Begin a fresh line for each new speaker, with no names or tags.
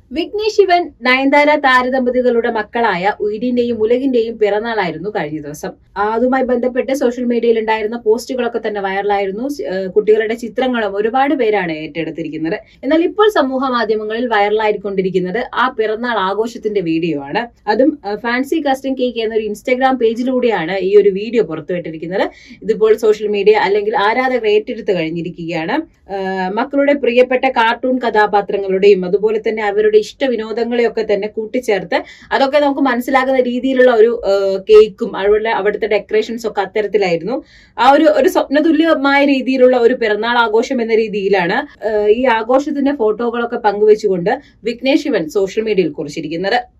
വിഘ്നേഷ് ശിവൻ നയൻതാര താരദമ്പതികളുടെ മക്കളായ ഉയിരിന്റെയും ഉലകിന്റെയും പിറന്നാളായിരുന്നു കഴിഞ്ഞ ദിവസം അതുമായി ബന്ധപ്പെട്ട് സോഷ്യൽ മീഡിയയിൽ ഉണ്ടായിരുന്ന പോസ്റ്റുകളൊക്കെ തന്നെ വൈറലായിരുന്നു ഏഹ് കുട്ടികളുടെ ചിത്രങ്ങളും ഒരുപാട് പേരാണ് ഏറ്റെടുത്തിരിക്കുന്നത് എന്നാൽ ഇപ്പോൾ സമൂഹ മാധ്യമങ്ങളിൽ വൈറലായിക്കൊണ്ടിരിക്കുന്നത് ആ പിറന്നാൾ ആഘോഷത്തിന്റെ വീഡിയോ ആണ് അതും ഏഹ് ഫാൻസി കസ്റ്റം കേക്ക് എന്നൊരു ഇൻസ്റ്റഗ്രാം പേജിലൂടെയാണ് ഈ ഒരു വീഡിയോ പുറത്തുവിട്ടിരിക്കുന്നത് ഇതിപ്പോൾ സോഷ്യൽ മീഡിയ അല്ലെങ്കിൽ ആരാധകർ ഏറ്റെടുത്ത് കഴിഞ്ഞിരിക്കുകയാണ് ഏഹ് മക്കളുടെ പ്രിയപ്പെട്ട കാർട്ടൂൺ കഥാപാത്രങ്ങളുടെയും അതുപോലെ തന്നെ അവരുടെ ഇഷ്ട വിനോദങ്ങളെയൊക്കെ തന്നെ കൂട്ടിച്ചേർത്ത് അതൊക്കെ നമുക്ക് മനസ്സിലാകുന്ന രീതിയിലുള്ള ഒരു ഏഹ് കേക്കും അതുപോലെ അവിടുത്തെ ഡെക്കറേഷൻസ് ഒക്കെ അത്തരത്തിലായിരുന്നു ആ ഒരു ഒരു സ്വപ്നതുല്യമായ രീതിയിലുള്ള ഒരു പിറന്നാൾ ആഘോഷം എന്ന രീതിയിലാണ് ഏഹ് ഈ ആഘോഷത്തിന്റെ ഫോട്ടോകളൊക്കെ പങ്കുവെച്ചുകൊണ്ട് വിഘ്നേഷ് ശിവൻ സോഷ്യൽ മീഡിയയിൽ കുറിച്ചിരിക്കുന്നത്